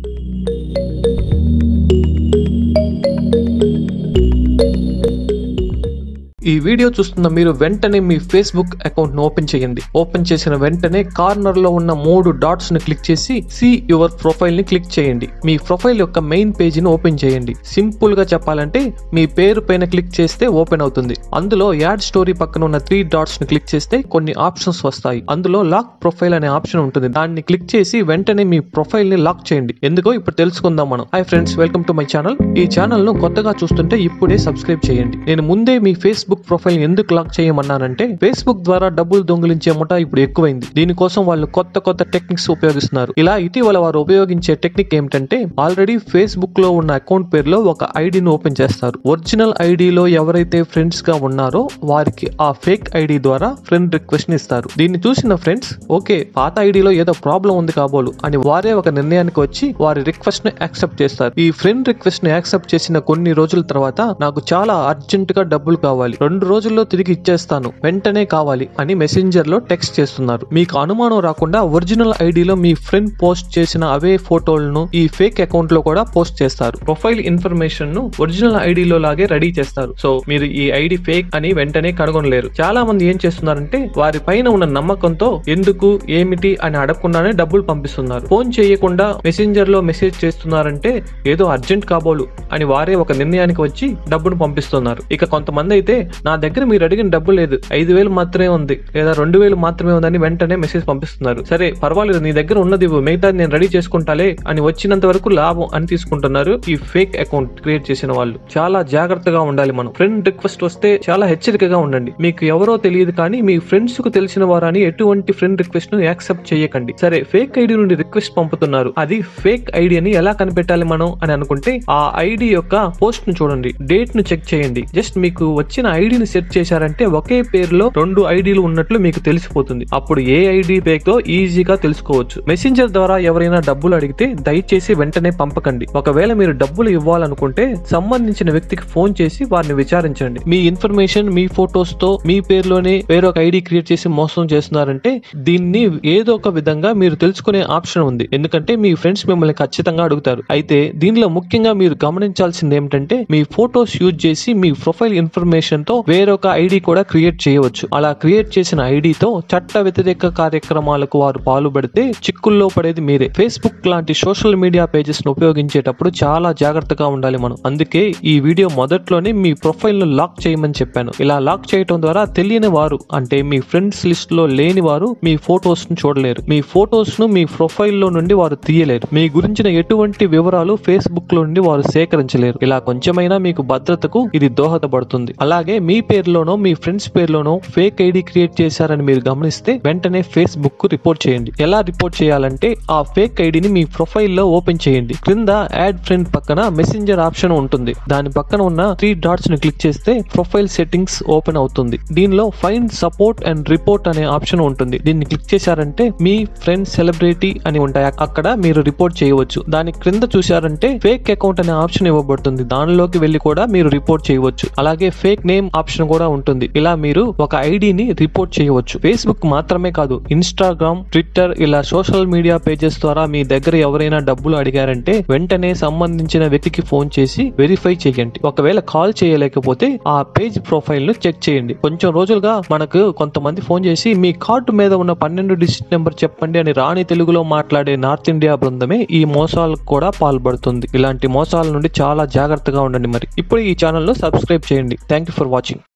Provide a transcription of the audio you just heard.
ఈ వీడియో చూస్తున్న మీరు వెంటనే మీ ఫేస్బుక్ అకౌంట్ ను ఓపెన్ చేయండి ఓపెన్ చేసిన వెంటనే కార్నర్ లో ఉన్న మూడు డాట్స్ ని క్లిక్ చేసి సి యువర్ ప్రొఫైల్ ని క్లిక్ చేయండి మీ ప్రొఫైల్ యొక్క మెయిన్ పేజ్ ని ఓపెన్ చేయండి సింపుల్ గా చెప్పాలంటే మీ పేరు పైన క్లిక్ చేస్తే ఓపెన్ అవుతుంది అందులో యాడ్ స్టోరీ పక్కన ఉన్న త్రీ డాట్స్ ని క్లిక్ చేస్తే కొన్ని ఆప్షన్స్ వస్తాయి అందులో లాక్ ప్రొఫైల్ అనే ఆప్షన్ ఉంటుంది దాన్ని క్లిక్ చేసి వెంటనే మీ ప్రొఫైల్ ని లాక్ చేయండి ఎందుకో ఇప్పుడు తెలుసుకుందాం మనం hi friends welcome to my channel ఈ ఛానల్ ను కొత్తగా చూస్తుంటే ఇప్పుడే సబ్స్క్రైబ్ చేయండి నేను ముందే మీ ఫేస్బుక్ ప్రొఫైల్ ఎందుకు లాక్ చేయమన్నానంటే ఫేస్బుక్ ద్వారా డబ్బులు దొంగిలించే ముఠ ఇప్పుడు ఎక్కువైంది దీనికోసం వాళ్ళు కొత్త కొత్త టెక్నిక్స్ ఉపయోగిస్తున్నారు ఇలా ఇటీవల వారు ఉపయోగించే టెక్నిక్ ఏమిటంటే ఆల్రెడీ ఫేస్బుక్ లో ఉన్న అకౌంట్ పేరులో ఒక ఐడిని ఓపెన్ చేస్తారు ఒరిజినల్ ఐడిలో ఎవరైతే ఫ్రెండ్స్ గా ఉన్నారో వారికి ఆ ఫేక్ ఐడి ద్వారా ఫ్రెండ్ రిక్వెస్ట్ ని ఇస్తారు దీన్ని చూసిన ఫ్రెండ్స్ ఓకే పాత ఐడిలో ఏదో ప్రాబ్లం ఉంది కాబోలు అని వారే ఒక నిర్ణయానికి వచ్చి వారి రిక్వెస్ట్ ని యాక్సెప్ట్ చేస్తారు ఈ ఫ్రెండ్ రిక్వెస్ట్ ని యాక్సెప్ట్ చేసిన కొన్ని రోజుల తర్వాత నాకు చాలా అర్జెంట్ గా డబ్బులు కావాలి రెండు రోజుల్లో తిరిగి ఇచ్చేస్తాను వెంటనే కావాలి అని మెసెంజర్ లో టెక్స్ట్ చేస్తున్నారు మీకు అనుమానం రాకుండా ఒరిజినల్ ఐడిలో మీ ఫ్రెండ్ పోస్ట్ చేసిన అవే ఫోటోలను ఈ ఫేక్ అకౌంట్ లో కూడా పోస్ట్ చేస్తారు ప్రొఫైల్ ఇన్ఫర్మేషన్ ను ఒరిజినల్ ఐడిలో లాగే రెడీ చేస్తారు సో మీరు ఈ ఐడి ఫేక్ అని వెంటనే కనుగొనలేరు చాలా మంది ఏం చేస్తున్నారంటే వారి పైన ఉన్న నమ్మకంతో ఎందుకు ఏమిటి అని అడగకుండానే డబ్బులు పంపిస్తున్నారు ఫోన్ చేయకుండా మెసెంజర్ లో మెసేజ్ చేస్తున్నారంటే ఏదో అర్జెంట్ కాబోలు అని వారే ఒక నిర్ణయానికి వచ్చి డబ్బును పంపిస్తున్నారు ఇక కొంతమంది అయితే నా దగ్గర మీరు అడిగిన డబ్బు లేదు ఐదు వేలు మాత్రమే ఉంది లేదా రెండు వేలు మాత్రమే ఉందని వెంటనే మెసేజ్ పంపిస్తున్నారు సరే పర్వాలేదు నీ దగ్గర ఉన్నది ఇవ్వు, మిగతాది నేను రెడీ చేసుకుంటాలే అని వచ్చినంత వరకు లాభం అని తీసుకుంటున్నారు ఈ ఫేక్ అకౌంట్ క్రియేట్ చేసిన వాళ్ళు చాలా జాగ్రత్తగా ఉండాలి మనం ఫ్రెండ్ రిక్వెస్ట్ వస్తే చాలా హెచ్చరికగా ఉండండి మీకు ఎవరో తెలియదు కానీ మీ ఫ్రెండ్స్ కు తెలిసిన వారని ఎటువంటి ఫ్రెండ్ రిక్వెస్ట్ ను యాక్సెప్ట్ చేయకండి సరే ఫేక్ ఐడి నుండి రిక్వెస్ట్ పంపుతున్నారు అది ఫేక్ ఐడి అని ఎలా కనిపెట్టాలి మనం అని అనుకుంటే ఆ ఐడి యొక్క పోస్ట్ ను చూడండి డేట్ ను చెక్ చేయండి జస్ట్ మీకు వచ్చిన ఐడిని సెట్ చేశారంటే ఒకే పేరులో రెండు ఐడీలు ఉన్నట్లు మీకు తెలిసిపోతుంది అప్పుడు ఏ ఐడి ఫేక్ తో ఈజీగా తెలుసుకోవచ్చు మెసెంజర్ ద్వారా ఎవరైనా డబ్బులు అడిగితే దయచేసి వెంటనే పంపకండి ఒకవేళ మీరు డబ్బులు ఇవ్వాలనుకుంటే సంబంధించిన వ్యక్తికి ఫోన్ చేసి వారిని విచారించండి మీ ఇన్ఫర్మేషన్ మీ ఫొటోస్ తో మీ పేరులోనే వేరొక ఐడి క్రియేట్ చేసి మోసం చేస్తున్నారంటే దీన్ని ఏదో ఒక విధంగా మీరు తెలుసుకునే ఆప్షన్ ఉంది ఎందుకంటే మీ ఫ్రెండ్స్ మిమ్మల్ని ఖచ్చితంగా అడుగుతారు అయితే దీనిలో ముఖ్యంగా మీరు గమనించాల్సింది ఏమిటంటే మీ ఫొటోస్ యూజ్ చేసి మీ ప్రొఫైల్ ఇన్ఫర్మేషన్ తో వేరొక ఐడి కూడా క్రియేట్ చేయవచ్చు అలా క్రియేట్ చేసిన ఐడితో చట్ట వ్యతిరేక కార్యక్రమాలకు వారు పాల్పడితే చిక్కుల్లో పడేది మీరే ఫేస్బుక్ లాంటి సోషల్ మీడియా పేజెస్ ను ఉపయోగించేటప్పుడు చాలా జాగ్రత్తగా ఉండాలి మనం అందుకే ఈ వీడియో మొదట్లోనే మీ ప్రొఫైల్ ను లాక్ చేయమని చెప్పాను ఇలా లాక్ చేయటం ద్వారా తెలియని వారు అంటే మీ ఫ్రెండ్స్ లిస్ట్ లో లేని వారు మీ ఫొటోస్ ను చూడలేరు మీ ఫొటోస్ ను మీ ప్రొఫైల్ లో నుండి వారు తీయలేరు మీ గురించిన ఎటువంటి వివరాలు ఫేస్బుక్ లో నుండి వారు సేకరించలేరు ఇలా కొంచెమైనా మీకు భద్రతకు ఇది దోహదపడుతుంది అలాగే మీ పేరులోనో మీ ఫ్రెండ్స్ పేరులోనో ఫేక్ ఐడి క్రియేట్ చేశారని మీరు గమనిస్తే వెంటనే ఫేస్బుక్ కు రిపోర్ట్ చేయండి ఎలా రిపోర్ట్ చేయాలంటే ఆ ఫేక్ ఐడిని మీ ప్రొఫైల్ లో ఓపెన్ చేయండి క్రింద యాడ్ ఫ్రెండ్ పక్కన మెసెంజర్ ఆప్షన్ ఉంటుంది దాని పక్కన ఉన్న త్రీ డాట్స్ ని క్లిక్ చేస్తే ప్రొఫైల్ సెట్టింగ్స్ ఓపెన్ అవుతుంది దీనిలో ఫైండ్ సపోర్ట్ అండ్ రిపోర్ట్ అనే ఆప్షన్ ఉంటుంది దీన్ని క్లిక్ చేశారంటే మీ ఫ్రెండ్ సెలబ్రిటీ అని ఉంటాయి అక్కడ మీరు రిపోర్ట్ చేయవచ్చు దాని క్రింద చూశారంటే ఫేక్ అకౌంట్ అనే ఆప్షన్ ఇవ్వబడుతుంది దానిలోకి వెళ్ళి కూడా మీరు రిపోర్ట్ చేయవచ్చు అలాగే ఫేక్ నేమ్ ఆప్షన్ కూడా ఉంటుంది ఇలా మీరు ఒక ఐడిని రిపోర్ట్ చేయవచ్చు ఫేస్బుక్ మాత్రమే కాదు ఇన్స్టాగ్రామ్ ట్విట్టర్ ఇలా సోషల్ మీడియా పేజెస్ ద్వారా మీ దగ్గర ఎవరైనా డబ్బులు అడిగారంటే వెంటనే సంబంధించిన వ్యక్తికి ఫోన్ చేసి వెరిఫై చేయండి ఒకవేళ కాల్ చేయలేకపోతే ఆ పేజ్ ప్రొఫైల్ ను చెక్ చేయండి కొంచెం రోజులుగా మనకు కొంతమంది ఫోన్ చేసి మీ కార్డు మీద ఉన్న పన్నెండు డిజిట్ నెంబర్ చెప్పండి అని రాని తెలుగులో మాట్లాడే నార్త్ ఇండియా బృందమే ఈ మోసాలకు కూడా పాల్పడుతుంది ఇలాంటి మోసాల నుండి చాలా జాగ్రత్తగా ఉండండి మరి ఇప్పుడు ఈ ఛానల్ ను సబ్స్క్రైబ్ చేయండి థ్యాంక్ యూ ఫర్ వాచింగ్